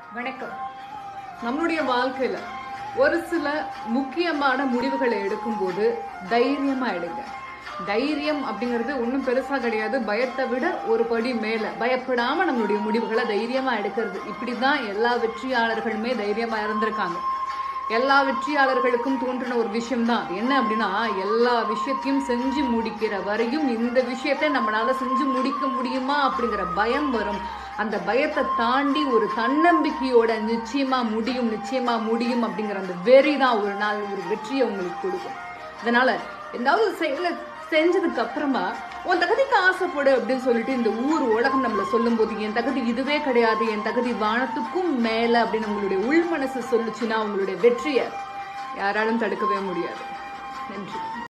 வணக்கம் நம்மளுடைய வாழ்க்கையில ஒரு சில முக்கியமான முடிவுகளை எடுக்கும்போது தைரியமா எடுங்க தைரியம் அப்படிங்கிறது ஒன்றும் பெருசா கிடையாது பயத்தை விட ஒரு படி மேல பயப்படாம நம்மளுடைய முடிவுகளை தைரியமா எடுக்கிறது இப்படிதான் எல்லா வெற்றியாளர்களுமே தைரியமா இருந்திருக்காங்க எல்லா வெற்றியாளர்களுக்கும் தோன்றின ஒரு விஷயம் தான் என்ன அப்படின்னா எல்லா விஷயத்தையும் செஞ்சு முடிக்கிற வரையும் இந்த விஷயத்தை நம்மளால செஞ்சு முடிக்க முடியுமா அப்படிங்கிற பயம் வரும் அந்த பயத்தை தாண்டி ஒரு தன்னம்பிக்கையோட நிச்சயமா முடியும் நிச்சயமா முடியும் அப்படிங்கிற அந்த வெறி தான் ஒரு நாள் ஒரு வெற்றியை உங்களுக்கு கொடுக்கும் அதனால ஏதாவது செயலை செஞ்சதுக்கு அப்புறமா உன் தகுதிக்கு ஆசைப்படு அப்படின்னு சொல்லிட்டு இந்த ஊர் உலகம் நம்மள சொல்லும்போது என் தகுதி இதுவே கிடையாது என் தகுதி வானத்துக்கும் மேல அப்படின்னு உங்களுடைய உள் மனசு சொல்லுச்சுன்னா உங்களுடைய வெற்றியை யாராலும் தடுக்கவே முடியாது நன்றி